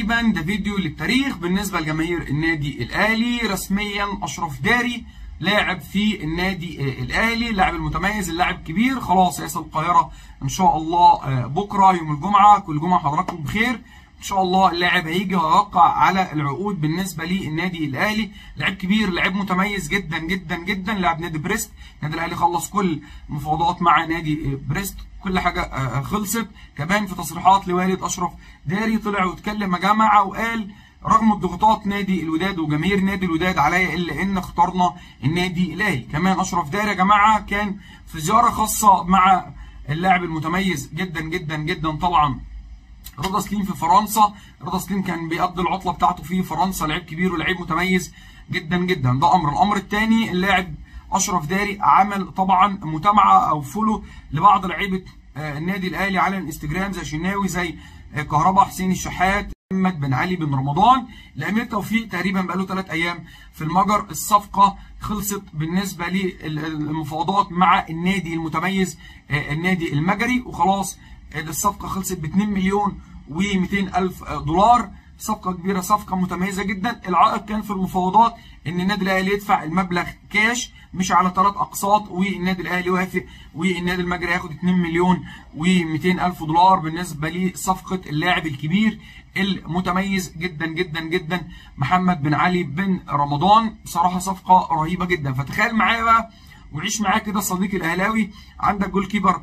تقريبا ده فيديو للتاريخ بالنسبه لجماهير النادي الاهلي رسميا اشرف داري لاعب في النادي الاهلي اللاعب المتميز اللاعب كبير خلاص هيصل القاهره ان شاء الله بكره يوم الجمعه كل جمعه حضراتكم بخير ان شاء الله اللاعب هيجي ويوقع على العقود بالنسبه للنادي الاهلي لاعب كبير لاعب متميز جدا جدا جدا لاعب نادي بريست النادي الاهلي خلص كل المفاوضات مع نادي بريست كل حاجه خلصت كمان في تصريحات لوالد اشرف داري طلع واتكلم يا جماعه وقال رغم الضغوطات نادي الوداد وجماهير نادي الوداد عليا الا ان اخترنا النادي الاهلي كمان اشرف داري يا جماعه كان في زياره خاصه مع اللاعب المتميز جدا جدا جدا طبعا رضا سليم في فرنسا رضا سليم كان بيقضي العطله بتاعته في فرنسا لعيب كبير ولعيب متميز جدا جدا ده امر الامر الثاني اللاعب اشرف داري عمل طبعا متابعه او فولو لبعض لعيبه النادي الاهلي على الانستجرام زي شناوي زي كهربا حسين الشحات محمد بن علي بن رمضان الامير توفيق تقريبا بقاله ثلاث ايام في المجر الصفقه خلصت بالنسبه للمفاوضات مع النادي المتميز النادي المجري وخلاص الصفقه خلصت ب 2 مليون و200 الف دولار صفقه كبيره صفقه متميزه جدا العائق كان في المفاوضات ان النادي الاهلي يدفع المبلغ كاش مش على ثلاث اقساط والنادي الاهلي وافق والنادي المجري هياخد 2 مليون و200 الف دولار بالنسبه لصفقه اللاعب الكبير المتميز جدا جدا جدا محمد بن علي بن رمضان بصراحه صفقه رهيبه جدا فتخيل معايا بقى وعيش معايا كده صديقي الاهلاوي عندك جول كيبر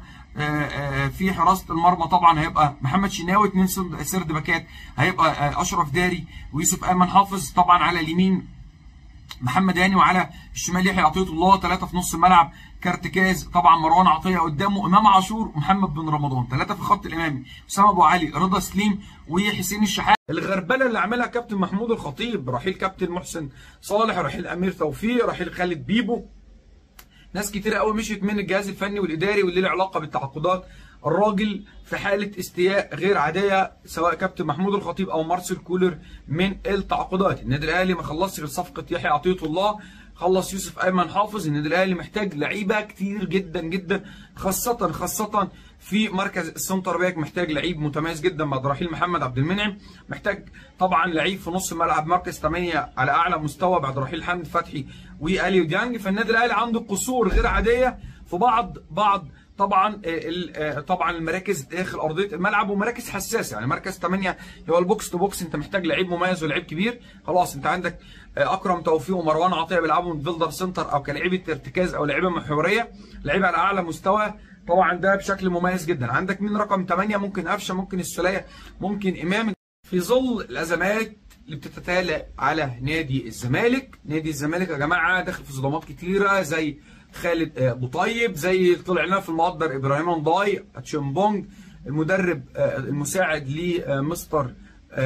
في حراسه المرمى طبعا هيبقى محمد شناوي اثنين سرد باكات هيبقى اشرف داري ويوسف ايمن حافظ طبعا على اليمين محمد هاني وعلى الشمال يحيى عطيه الله ثلاثه في نص الملعب كارتكاز طبعا مروان عطيه قدامه امام عاشور ومحمد بن رمضان ثلاثه في الخط الامامي اسامه ابو علي رضا سليم وحسين الشحات الغربله اللي عملها كابتن محمود الخطيب رحيل كابتن محسن صالح رحيل امير توفيق رحيل خالد بيبو ناس كتير قوي مشيت من الجهاز الفني والاداري واللي له علاقه بالتعاقدات الراجل في حاله استياء غير عاديه سواء كابتن محمود الخطيب او مارسيل كولر من التعاقدات النادي الاهلي ما خلصش غير صفقه يحيى عطيه الله خلص يوسف ايمن حافظ النادي الاهلي محتاج لعيبه كتير جدا جدا خاصه خاصه في مركز السنتر باك محتاج لعيب متميز جدا بعد رحيل محمد عبد المنعم محتاج طبعا لعيب في نص الملعب مركز 8 على اعلى مستوى بعد رحيل حمد فتحي واليو ديانج فالنادي الاهلي عنده قصور غير عاديه في بعض بعض طبعا طبعا المراكز داخل ارضيه الملعب ومراكز حساسه يعني مركز 8 هو البوكس تو بوكس انت محتاج لعيب مميز ولعيب كبير خلاص انت عندك اكرم توفيق ومروان عطيه بيلعبوا فيلدر سنتر او كلاعيبه ارتكاز او لعيبه محوريه لعيبه على اعلى مستوى طبعا ده بشكل مميز جدا عندك مين رقم 8 ممكن قفشه ممكن السوليه ممكن امام في ظل الازمات اللي بتتتالى على نادي الزمالك نادي الزمالك يا جماعه داخل في صدمات كتيره زي خالد ابو طيب زي طلع لنا في المقدر ابراهيم نضاي تشيمبونج المدرب المساعد لمستر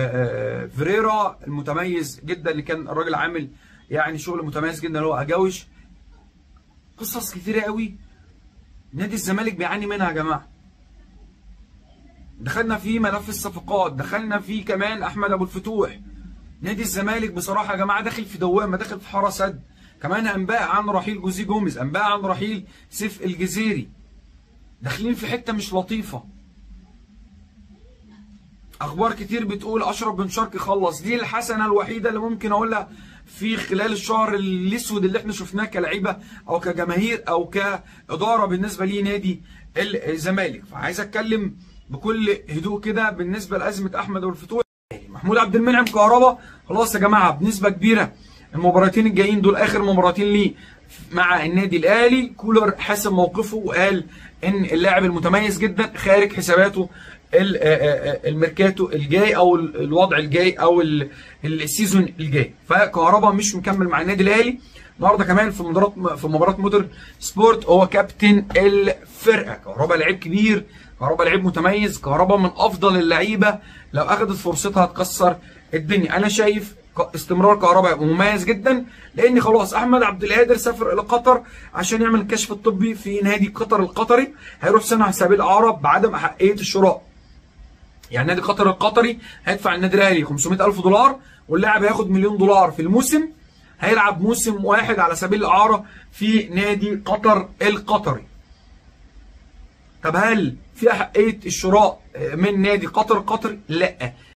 فيريرا المتميز جدا اللي كان الراجل عامل يعني شغل متميز جدا اللي هو اجاوش قصص كتيره قوي نادي الزمالك بيعاني منها يا جماعه دخلنا في ملف الصفقات دخلنا في كمان احمد ابو الفتوح نادي الزمالك بصراحه يا جماعه داخل في دوامه داخل في حاره سد كمان انباء عن رحيل جوزي جوميز انباء عن رحيل سيف الجزيري داخلين في حته مش لطيفه اخبار كتير بتقول اشرف بن شرقي خلص دي الحسنه الوحيده اللي ممكن اقولها في خلال الشهر الاسود اللي احنا شفناه كلعيبه او كجماهير او كاداره بالنسبه لنادي الزمالك فعايز اتكلم بكل هدوء كده بالنسبه لازمه احمد ابو الفتوح محمود عبد المنعم كهربا خلاص يا جماعه بنسبه كبيره المباراتين الجايين دول اخر مباراتين ليه مع النادي الاهلي كولر حاسم موقفه وقال ان اللاعب المتميز جدا خارج حساباته الميركاتو الجاي او الوضع الجاي او السيزون الجاي فكهربا مش مكمل مع النادي الاهلي النهارده كمان في مباراه في مباراه مودر سبورت هو كابتن الفرقه كهربا لعيب كبير كهربا لعيب متميز كهربا من افضل اللعيبه لو اخذت فرصتها هتكسر الدنيا انا شايف استمرار كهربا هيبقى مميز جدا لان خلاص احمد عبد القادر سافر الى قطر عشان يعمل الكشف الطبي في نادي قطر القطري هيروح سنه حساب الاعراب بعدم احقيه الشراء يعني نادي قطر القطري هيدفع النادي الاهلي 500000 دولار واللاعب هياخد مليون دولار في الموسم هيلعب موسم واحد على سبيل الاعاره في نادي قطر القطري طب هل في احقيه الشراء من نادي قطر القطري لا